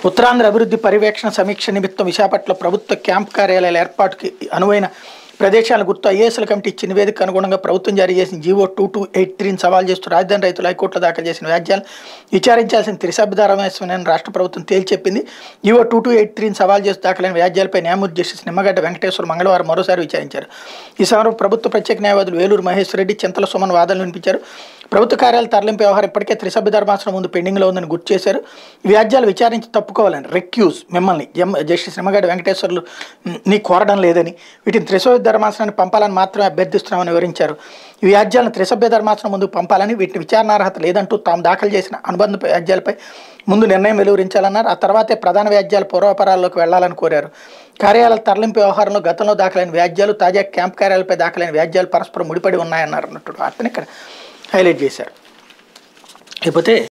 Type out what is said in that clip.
ఉత్తరాంధ్ర అభివృద్ధి పర్యవేక్షణ సమీక్ష నిమిత్తం విశాఖపట్నంలో ప్రభుత్వ క్యాంప్ కార్యాలయాల ఏర్పాటుకి అనువైన ప్రదేశాలను గుర్తు ఐఏఎస్ల కమిటీ ఇచ్చిన నివేదిక అనుగుణంగా ప్రభుత్వం జారీ చేసిన జీవో టూ టూ ఎయిట్ త్రీని సవాల్ చేస్తూ రాజధాని రైతులు హైకోర్టులో దాఖలు చేసిన వ్యాజ్యాలు విచారించాల్సిన త్రిసభ్యధారమేశ్వరని రాష్ట్ర ప్రభుత్వం తేల్చెప్పింది జీవో టూ టూ ఎయిట్ త్రీని సవాల్ చేస్తూ దాఖలైన వ్యాజ్యాలపై న్యాయమూర్తి జస్టిస్ నిమ్మగడ్డ వెంకటేశ్వర మంగళవారం మరోసారి విచారించారు ఈ సందర్భంగా ప్రభుత్వ ప్రత్యేక న్యాయవాదులు వేలూరు మహేశ్వర రెడ్డి చింతల సుమన్ వాదనలు వినిపించారు ప్రభుత్వ కార్యాలయ తరలింపు వ్యవహారం ఇప్పటికే త్రిసభ్య ధర్మాసనం ముందు పెండింగ్లో ఉందని గుర్తు చేశారు ఈ వ్యాజ్యాలు విచారించి తప్పుకోవాలని రెక్యూజ్ మిమ్మల్ని జమ్ జస్టిస్ నిమ్మగడ్డ వెంకటేశ్వర్లు మ్, నీ కోరడం లేదని వీటిని త్రిసభ్య ధర్మాసనాన్ని పంపాలని మాత్రమే అభ్యర్థిస్తున్నామని వివరించారు ఈ వ్యాజ్యాలను త్రిసభ్య ధర్మాసనం ముందు పంపాలని వీటిని విచారణార్హత లేదంటూ తాము దాఖలు చేసిన అనుబంధ వ్యాజ్యాలపై ముందు నిర్ణయం వెలువరించాలన్నారు ఆ తర్వాతే ప్రధాన వ్యాజ్యాల పూర్వాపరాల్లోకి వెళ్లాలని కోరారు కార్యాలయాల తరలింపు వ్యవహారంలో గతంలో దాఖలైన వ్యాజ్యాలు తాజా క్యాంప్ కార్యాలయాలపై దాఖలైన వ్యాజ్యాలు పరస్పరం ముడిపడి ఉన్నాయన్నారు అన్నట్టు అతను ఇక్కడ హైలైట్ చేశారు లేకపోతే